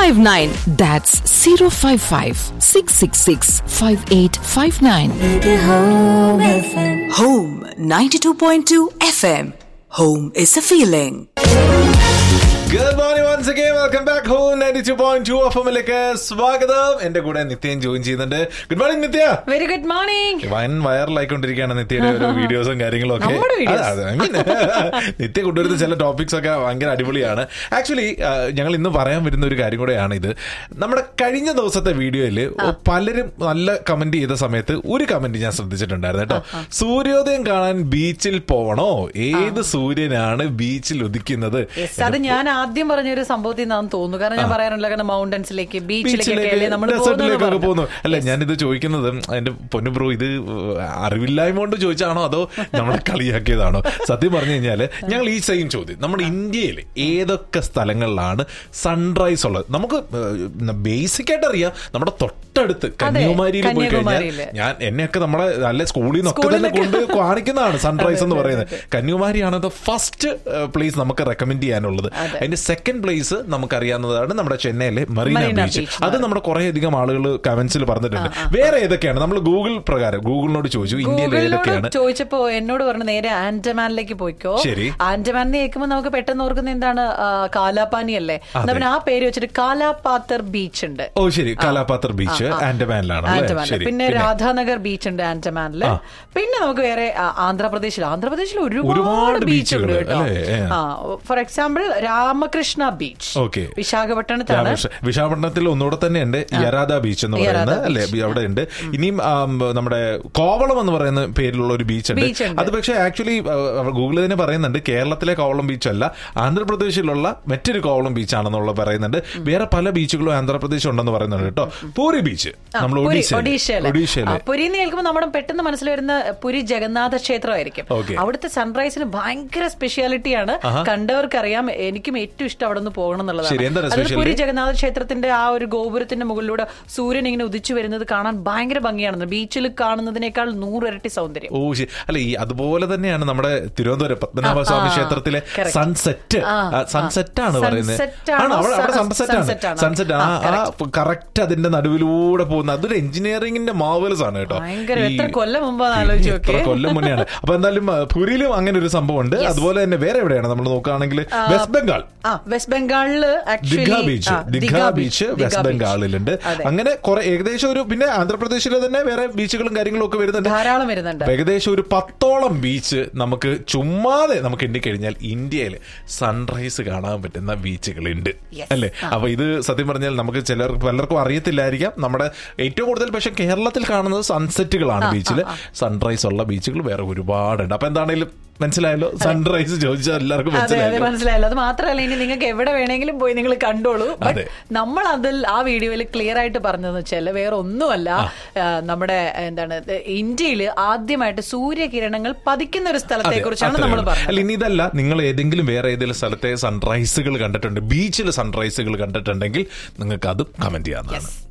6859. That's 055 666 5859. Home 92.2 FM. Home is a feeling. Good morning once again welcome back home ninety two point two F എമ്മിലേക്ക് സ്വാഗതം എന്റെ കൂടെ Nithyan join ചെയ്യുന്നുണ്ട് good morning Nithya very good morning വൻ വൈറലായിക്കൊണ്ടിരിക്കുകയാണ് നിത്യയുടെ ഓരോ വീഡിയോസും കാര്യങ്ങളും ഒക്കെ നമ്മുടെ videos. അതെ, അതെ. I mean, നിത്യ കൊണ്ടുവരുന്ന ചില ടോപ്പിക്സ് ഒക്കെ ഭയങ്കര അടിപൊളിയാണ് ആക്ച്വലി ഞങ്ങൾ ഇന്ന് പറയാൻ വരുന്ന ഒരു കാര്യം കൂടെയാണ് ഇത് നമ്മുടെ കഴിഞ്ഞ ദിവസത്തെ വീഡിയോയിൽ പലരും നല്ല കമന്റ് ചെയ്ത സമയത്ത് ഒരു കമന്റ് ഞാൻ ശ്രദ്ധിച്ചിട്ടുണ്ടായിരുന്നു കേട്ടോ സൂര്യോദയം കാണാൻ ബീച്ചിൽ പോകണോ ഏത് സൂര്യനാണ് ബീച്ചിൽ ഉദിക്കുന്നത് അത് ഞാൻ ആദ്യം പറഞ്ഞ ഒരു സംഭവത്തിൽ നിന്നാന്ന് തോന്നുന്നു കാരണം ഞാൻ പറയാറുണ്ടല്ലോ കാരണം മൗണ്ടൻസിലേക്ക് ബീച്ചിലേക്കൊക്കെ അല്ലേ നമ്മൾ ഡെസേർട്ടിലേക്കൊക്കെ പോകുന്നു അല്ല ഞാനിത് ചോദിക്കുന്നത് എന്റെ പൊന്നു ബ്രോ ഇത് അറിവില്ലായ്മ കൊണ്ട് ചോദിച്ചാണോ അതോ നമ്മളെ കളിയാക്കിയതാണോ സത്യം പറഞ്ഞു കഴിഞ്ഞാല് ഞങ്ങൾ ഈ സെയിം ചോദ്യം നമ്മുടെ ഇന്ത്യയിൽ ഏതൊക്കെ സ്ഥലങ്ങളിലാണ് സൺറൈസ് ഉള്ളത് നമുക്ക് ബേസിക് ആയിട്ട് അറിയാം നമ്മുടെ തൊട്ടടുത്ത് കന്യാകുമാരിയിൽ പോയി കഴിഞ്ഞാൽ കന്യാകുമാരിയില്. ഞാൻ എന്നെയൊക്കെ നമ്മളെ നല്ല സ്കൂളിൽ നിന്നൊക്കെ തന്നെ സ്കൂളിലൊക്കെ. കൊണ്ട് കാണിക്കുന്നതാണ് സൺറൈസ് എന്ന് പറയുന്നത് കന്യാകുമാരിയാണ് ദ ഫസ്റ്റ് പ്ലേസ് നമുക്ക് റെക്കമെൻഡ് ചെയ്യാനുള്ളത് അതിന്റെ സെക്കൻഡ് പ്ലേസ് നമുക്കറിയാവുന്നതാണ് നമ്മുടെ ചെന്നൈയിലെ മറീന മറീന ബീച്ച് ബീച്ച്. അത് നമ്മുടെ കുറെ അധികം ആളുകൾ കമന്റ്സിൽ പറഞ്ഞിട്ടുണ്ട് വേറെ ഏതൊക്കെയാണ് നമ്മൾ ഗൂഗിൾ പ്രകാരം ഗൂഗിളിനോട് ചോദിച്ചു ഇന്ത്യയിൽ ഏതൊക്കെയാണ് ഗൂഗിളിനോട് ചോദിച്ചപ്പോ എന്നോട് പറഞ്ഞു നേരെ ആൻഡമാനിലേക്ക് പോയിക്കോ ശരി. ആൻഡമാൻ കേൾക്കുമ്പോൾ നമുക്ക് പെട്ടെന്ന് ഓർക്കുന്ന എന്താണ് ആ, കാലാപാനി അല്ലേ എന്നാ പിന്നെ ആ പേര് വെച്ചിട്ട് കാലാപാത്തർ ബീച്ച് ഉണ്ട് ഓ ശരി കാലാപാത്ര ബീച്ച് ആൻഡമാനിലാണ് അല്ലേ? ആൻഡമാനില് ശരി പിന്നെ രാധാനഗർ ബീച്ച് ഉണ്ട് ആൻഡമാനില് പിന്നെ നമുക്ക് വേറെ ആ, ആന്ധ്രാപ്രദേശിൽ ആന്ധ്രാപ്രദേശിൽ ഒരുപാട് ഒരുപാട് ബീച്ച് ഉണ്ട് ബീച്ചുകള്, കേട്ടോ അല്ലേ? ഏ. ആ for example Ramakrishna beach Okay. വിശാഖപട്ടണത്താണ് രാമകൃഷ്ണ- വിശാഖപട്ടണത്തിൽ ഒന്നുകൂടെ തന്നെ ഉണ്ട് യരാദ ബീച്ച് എന്ന് യരാദ പറയുന്നത് അല്ലെ അവിടെ ഉണ്ട് ഇനിയും ആം, നമ്മുടെ കോവളം എന്ന് പറയുന്ന പേരിലുള്ള ഒരു ബീച്ച് Beach ഉണ്ട് ഉണ്ട്. അത് പക്ഷേ ആക്ച്വലി ഗൂഗിൾ തന്നെ പറയുന്നുണ്ട് കേരളത്തിലെ കോവളം ബീച്ച് അല്ല ആന്ധ്രാപ്രദേശിലുള്ള മറ്റൊരു കോവളം ബീച്ച് ആണെന്നുള്ള പറയുന്നുണ്ട് വേറെ പല ബീച്ചുകളും ആന്ധ്രാപ്രദേശ് ഉണ്ടെന്ന് പറയുന്നുണ്ട് കേട്ടോ പൂരി ബീച്ച് ആ, നമ്മൾ പുരി, ഒഡീഷയില് ഒഡീഷയില്. ഒഡീഷയില് ആ, പുരി എന്ന് കേൾക്കുമ്പോൾ നമ്മുടെ പെട്ടെന്ന് മനസ്സിൽ വരുന്ന പുരി ജഗന്നാഥ ക്ഷേത്രമായിരിക്കും Okay. അവിടുത്തെ സൺറൈസിന് ഭയങ്കര സ്പെഷ്യാലിറ്റിയാണ് കണ്ടവർക്കറിയാം എനിക്കും ഏറ്റവും ഇഷ്ടം അവിടെ നിന്ന് പോകണം ശരി, എന്താണ് എന്നുള്ളതാണ് അതിൽ speciality? പുരി ജഗന്നാഥ ക്ഷേത്രത്തിന്റെ ആ ഒരു ഗോപുരത്തിന്റെ മുകളിലൂടെ സൂര്യൻ ഇങ്ങനെ ഉദിച്ചു വരുന്നത് കാണാൻ ഭയങ്കര ഭംഗിയാണെന്ന് ബീച്ചിൽ കാണുന്നതിനേക്കാൾ നൂറിരട്ടി സൗന്ദര്യം ഓ ശരി അല്ല ഈ അതുപോലെ തന്നെയാണ് നമ്മുടെ തിരുവനന്തപുരം പത്മനാഭസ്വാമി ആ, ക്ഷേത്രത്തിലെ correct. സൺസെറ്റ് ആ, സൺസെറ്റ് ആണ് Sunset പറയുന്നത് ആണോ? ആണോ അവിടെ അവിടെ Sun- സൺസെറ്റ് ആണ് sunset ആണ്. സൺസെറ്റ് ആ, ആ കറക്റ്റ് അതിന്റെ നടുവിലൂടെ പോകുന്ന അതൊരു എഞ്ചിനീയറിംഗിന്റെ മാവൽസ് ആണ് കേട്ടോ ഭയങ്കര ഈ- എത്ര കൊല്ലം മുമ്പാന്ന് ആലോചിച്ച് എത്ര നോക്കിയേ. കൊല്ലം മുന്നെയാണ് അപ്പൊ എന്തായാലും ആ, പുരിയിലും അങ്ങനെ ഒരു സംഭവം ഉണ്ട് അതുപോലെ തന്നെ വേറെ എവിടെയാണ് നമ്മൾ നോക്കുകയാണെങ്കിൽ വെസ്റ്റ് ബംഗാൾ ആ വെസ്റ്റ് ബംഗാളില് Digha actually beach Digha beach West ബംഗാളിലുണ്ട് അതെ. അങ്ങനെ കുറെ ഏകദേശം ഒരു പിന്നെ ആന്ധ്രാപ്രദേശിലെ തന്നെ വേറെ ബീച്ചുകളും കാര്യങ്ങളും ഒക്കെ വരുന്നുണ്ട് ധാരാളം വരുന്നുണ്ട് അപ്പൊ ഏകദേശം ഒരു പത്തോളം ബീച്ച് നമുക്ക് ചുമ്മാതെ നമുക്ക് എണ്ണിക്കഴിഞ്ഞാൽ ഇന്ത്യയിൽ സൺറൈസ് കാണാൻ പറ്റുന്ന ബീച്ചുകളുണ്ട് Yes. അല്ലേ അപ്പൊ ഇത് സത്യം പറഞ്ഞാൽ നമുക്ക് ചിലർ പലർക്കും അറിയത്തില്ലായിരിക്കാം നമ്മുടെ ഏറ്റവും കൂടുതൽ പക്ഷെ കേരളത്തിൽ കാണുന്നത് സൺസെറ്റുകളാണ് ബീച്ചിൽ സൺറൈസ് ഉള്ള ബീച്ചുകൾ വേറെ ഒരുപാടുണ്ട് അപ്പൊ എന്താണെങ്കിലും മനസ്സിലായല്ലോ സൺറൈസ് ചോദിച്ചാൽ എല്ലാവർക്കും അതെ അതെ മനസ്സിലായല്ലോ മനസ്സിലായല്ലോ അത് മാത്രമല്ല ഇനി നിങ്ങൾക്ക് എവിടെ വേണമെങ്കിലും പോയി നിങ്ങൾ കണ്ടോളൂ ബട്ട് അതെ. നമ്മൾ അതിൽ ആ വീഡിയോയിൽ ക്ലിയർ ആയിട്ട് പറഞ്ഞതെന്ന് വെച്ചാൽ വേറെ ഒന്നുമല്ല ആ, നമ്മുടെ എന്താണ് ഇന്ത്യയിൽ ആദ്യമായിട്ട് സൂര്യകിരണങ്ങൾ പതിക്കുന്ന ഒരു സ്ഥലത്തെ കുറിച്ചാണ് അത്രേ നമ്മൾ ഉള്ളൂ. പറഞ്ഞത് അല്ല ഇനി ഇതല്ല നിങ്ങൾ ഏതെങ്കിലും വേറെ ഏതെങ്കിലും സ്ഥലത്തെ സൺറൈസുകൾ കണ്ടിട്ടുണ്ട് ബീച്ചിൽ സൺറൈസുകൾ കണ്ടിട്ടുണ്ടെങ്കിൽ നിങ്ങൾക്ക് അതും കമന്റ് ചെയ്യാവുന്നതാണ്